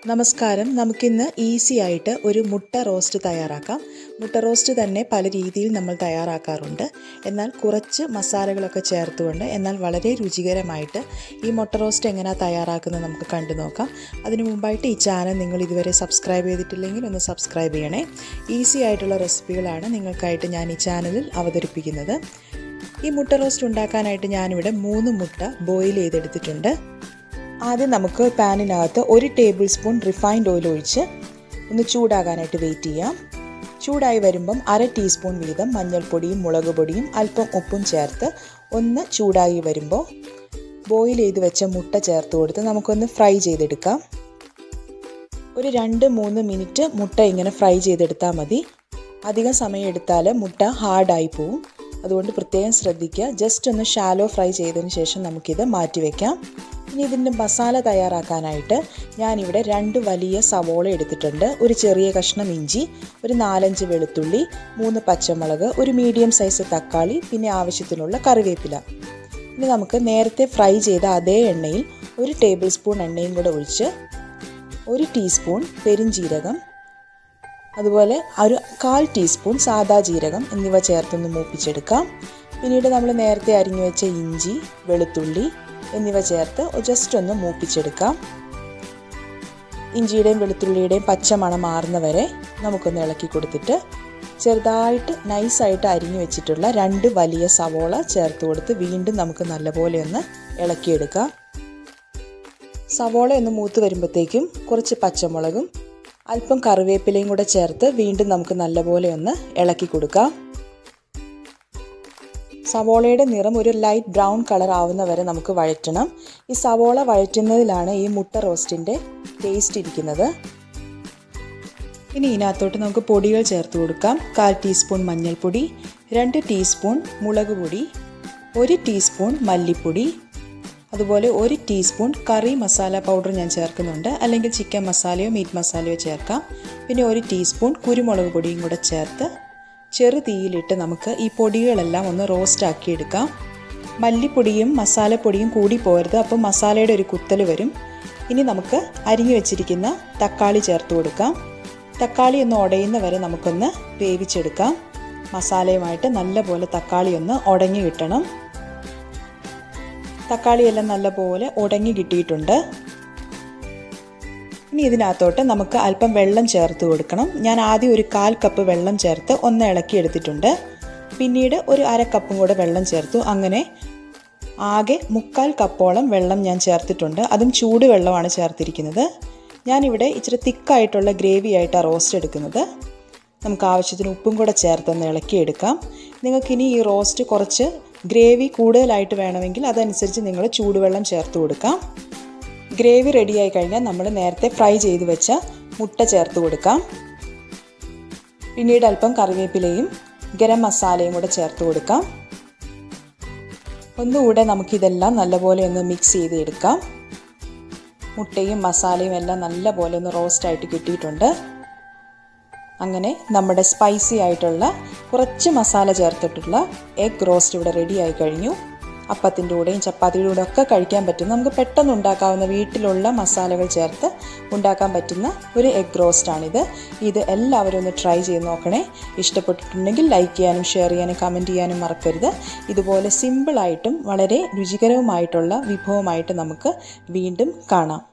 നമസ്കാരം നമുക്കിന്ന് ഈസി ആയിട്ട് ഒരു മുട്ട റോസ്റ്റ് തയ്യാറാക്കാം മുട്ട റോസ്റ്റ് തന്നെ പല രീതിയിൽ നമ്മൾ തയ്യാറാക്കാറുണ്ട് എന്നാൽ കുറച്ച് മസാലകളൊക്കെ ചേർത്തുകൊണ്ട് എന്നാൽ വളരെ രുചികരമായിട്ട് ഈ മുട്ട റോസ്റ്റ് എങ്ങനെയാണ് തയ്യാറാക്കുന്നത് നമുക്ക് കണ്ടു നോക്കാം അതിനു മുമ്പായിട്ട് ഈ ചാനൽ നിങ്ങൾ ഇതുവരെ സബ്സ്ക്രൈബ് ചെയ്തിട്ടില്ലെങ്കിൽ ഒന്ന് സബ്സ്ക്രൈബ് ചെയ്യണേ ഈസി ആയിട്ടുള്ള റെസിപ്പികളാണ് നിങ്ങൾക്കായിട്ട് ഞാൻ ഈ ചാനലിൽ അവതരിപ്പിക്കുന്നത് ഈ മുട്ട റോസ്റ്റ് ഉണ്ടാക്കാനായിട്ട് ഞാനിവിടെ മൂന്ന് മുട്ട ബോയിൽ ചെയ്തെടുത്തിട്ടുണ്ട് ആദ്യം നമുക്ക് പാനിനകത്ത് ഒരു ടേബിൾ സ്പൂൺ റിഫൈൻഡ് ഓയിൽ ഒഴിച്ച് ഒന്ന് ചൂടാകാനായിട്ട് വെയിറ്റ് ചെയ്യാം ചൂടായി വരുമ്പം അര ടീസ്പൂൺ വീതം മഞ്ഞൾപ്പൊടിയും മുളക് പൊടിയും അല്പം ഉപ്പും ചേർത്ത് ഒന്ന് ചൂടായി വരുമ്പോൾ ബോയിൽ ചെയ്ത് വെച്ച മുട്ട ചേർത്ത് കൊടുത്ത് നമുക്കൊന്ന് ഫ്രൈ ചെയ്തെടുക്കാം ഒരു രണ്ട് മൂന്ന് മിനിറ്റ് മുട്ട ഇങ്ങനെ ഫ്രൈ ചെയ്തെടുത്താൽ മതി അധികം സമയം എടുത്താൽ മുട്ട ഹാർഡായി പോവും അതുകൊണ്ട് പ്രത്യേകം ശ്രദ്ധിക്കുക ജസ്റ്റ് ഒന്ന് ഷാലോ ഫ്രൈ ചെയ്തതിന് ശേഷം നമുക്കിത് മാറ്റി വയ്ക്കാം ഇനി ഇതിൻ്റെ മസാല തയ്യാറാക്കാനായിട്ട് ഞാനിവിടെ രണ്ട് വലിയ സവോള എടുത്തിട്ടുണ്ട് ഒരു ചെറിയ കഷ്ണം ഇഞ്ചി ഒരു നാലഞ്ച് വെളുത്തുള്ളി മൂന്ന് പച്ചമുളക് ഒരു മീഡിയം സൈസ് തക്കാളി പിന്നെ ആവശ്യത്തിനുള്ള കറിവേപ്പില ഇനി നമുക്ക് നേരത്തെ ഫ്രൈ ചെയ്ത അതേ എണ്ണയിൽ ഒരു ടേബിൾ സ്പൂൺ എണ്ണയും കൂടെ ഒഴിച്ച് ഒരു ടീസ്പൂൺ പെരിഞ്ജീരകം അതുപോലെ ഒരു കാൽ ടീസ്പൂൺ സാദാ ജീരകം എന്നിവ ചേർത്തൊന്ന് മൂപ്പിച്ചെടുക്കാം പിന്നീട് നമ്മൾ നേരത്തെ അരിഞ്ഞു വെച്ച ഇഞ്ചി വെളുത്തുള്ളി എന്നിവ ചേർത്ത് ജസ്റ്റ് ഒന്ന് മൂപ്പിച്ചെടുക്കാം ഇഞ്ചിയുടെയും വെളുത്തുള്ളിയുടെയും പച്ച മണം മാറുന്നവരെ നമുക്കൊന്ന് ഇളക്കി കൊടുത്തിട്ട് ചെറുതായിട്ട് നൈസായിട്ട് അരിഞ്ഞു വെച്ചിട്ടുള്ള രണ്ട് വലിയ സവോള ചേർത്ത് കൊടുത്ത് വീണ്ടും നമുക്ക് നല്ലപോലെ ഒന്ന് ഇളക്കിയെടുക്കാം സവോള ഒന്ന് മൂത്ത് വരുമ്പോഴത്തേക്കും കുറച്ച് പച്ചമുളകും അല്പം കറിവേപ്പിലയും കൂടെ ചേർത്ത് വീണ്ടും നമുക്ക് നല്ലപോലെ ഒന്ന് ഇളക്കി കൊടുക്കാം സവോളയുടെ നിറം ഒരു ലൈറ്റ് ബ്രൗൺ കളർ ആവുന്ന വരെ നമുക്ക് വഴറ്റണം ഈ സവോള വഴറ്റുന്നതിലാണ് ഈ മുട്ട റോസ്റ്റിൻ്റെ ടേസ്റ്റ് ഇരിക്കുന്നത് ഇനി ഇതിനകത്തോട്ട് നമുക്ക് പൊടികൾ ചേർത്ത് കൊടുക്കാം കാൽ ടീസ്പൂൺ മഞ്ഞൾപ്പൊടി രണ്ട് ടീസ്പൂൺ മുളക് പൊടി ഒരു ടീസ്പൂൺ മല്ലിപ്പൊടി അതുപോലെ ഒരു ടീസ്പൂൺ കറി മസാല പൗഡർ ഞാൻ ചേർക്കുന്നുണ്ട് അല്ലെങ്കിൽ ചിക്കൻ മസാലയോ മീറ്റ് മസാലയോ ചേർക്കാം പിന്നെ ഒരു ടീസ്പൂൺ കുരുമുളക് പൊടിയും കൂടെ ചേർത്ത് ചെറു തീയിലിട്ട് നമുക്ക് ഈ പൊടികളെല്ലാം ഒന്ന് റോസ്റ്റ് ആക്കി എടുക്കാം മല്ലിപ്പൊടിയും മസാലപ്പൊടിയും കൂടി പോരുത് അപ്പോൾ മസാലയുടെ ഒരു കുത്തൽ വരും ഇനി നമുക്ക് അരിഞ്ഞു വെച്ചിരിക്കുന്ന തക്കാളി ചേർത്ത് കൊടുക്കാം തക്കാളി ഒന്ന് ഉടയുന്ന വരെ നമുക്കൊന്ന് വേവിച്ചെടുക്കാം മസാലയുമായിട്ട് നല്ലപോലെ തക്കാളി ഒന്ന് ഉടഞ്ഞു കിട്ടണം തക്കാളിയെല്ലാം നല്ലപോലെ ഉടങ്ങി കിട്ടിയിട്ടുണ്ട് ഇനി ഇതിനകത്തോട്ട് നമുക്ക് അല്പം വെള്ളം ചേർത്ത് കൊടുക്കണം ഞാൻ ആദ്യം ഒരു കാൽ കപ്പ് വെള്ളം ചേർത്ത് ഒന്ന് ഇളക്കി എടുത്തിട്ടുണ്ട് പിന്നീട് ഒരു അര കപ്പും കൂടെ വെള്ളം ചേർത്തു അങ്ങനെ ആകെ മുക്കാൽ കപ്പോളം വെള്ളം ഞാൻ ചേർത്തിട്ടുണ്ട് അതും ചൂട് വെള്ളമാണ് ചേർത്തിരിക്കുന്നത് ഞാനിവിടെ ഇച്ചിരി തിക്കായിട്ടുള്ള ഗ്രേവി ആയിട്ടാണ് റോസ്റ്റ് എടുക്കുന്നത് നമുക്ക് ആവശ്യത്തിന് ഉപ്പും കൂടെ ചേർത്തൊന്ന് ഇളക്കിയെടുക്കാം നിങ്ങൾക്കിനി ഈ റോസ്റ്റ് കുറച്ച് ഗ്രേവി കൂടുതലായിട്ട് വേണമെങ്കിൽ അതനുസരിച്ച് നിങ്ങൾ ചൂടുവെള്ളം ചേർത്ത് കൊടുക്കാം ഗ്രേവി റെഡിയായി കഴിഞ്ഞാൽ നമ്മൾ നേരത്തെ ഫ്രൈ ചെയ്ത് വെച്ച മുട്ട ചേർത്ത് കൊടുക്കാം പിന്നീട് അല്പം കറിവേപ്പിലയും ഗരം മസാലയും കൂടെ ചേർത്ത് കൊടുക്കാം ഒന്നുകൂടെ നമുക്കിതെല്ലാം നല്ലപോലെ ഒന്ന് മിക്സ് ചെയ്ത് എടുക്കാം മുട്ടയും മസാലയും എല്ലാം നല്ലപോലെ ഒന്ന് റോസ്റ്റായിട്ട് കിട്ടിയിട്ടുണ്ട് അങ്ങനെ നമ്മുടെ സ്പൈസി ആയിട്ടുള്ള കുറച്ച് മസാല ചേർത്തിട്ടുള്ള എഗ് റോസ്റ്റ് ഇവിടെ റെഡി ആയി കഴിഞ്ഞു അപ്പത്തിൻ്റെ കൂടെയും ചപ്പാത്തിയുടെ കൂടെ ഒക്കെ കഴിക്കാൻ പറ്റുന്ന നമുക്ക് പെട്ടെന്ന് ഉണ്ടാക്കാവുന്ന വീട്ടിലുള്ള മസാലകൾ ചേർത്ത് ഉണ്ടാക്കാൻ പറ്റുന്ന ഒരു എഗ് റോസ്റ്റാണിത് ഇത് എല്ലാവരും ഒന്ന് ട്രൈ ചെയ്ത് നോക്കണേ ഇഷ്ടപ്പെട്ടിട്ടുണ്ടെങ്കിൽ ലൈക്ക് ചെയ്യാനും ഷെയർ ചെയ്യാനും കമൻറ്റ് ചെയ്യാനും മറക്കരുത് ഇതുപോലെ സിമ്പിളായിട്ടും വളരെ രുചികരവുമായിട്ടുള്ള വിഭവമായിട്ട് നമുക്ക് വീണ്ടും കാണാം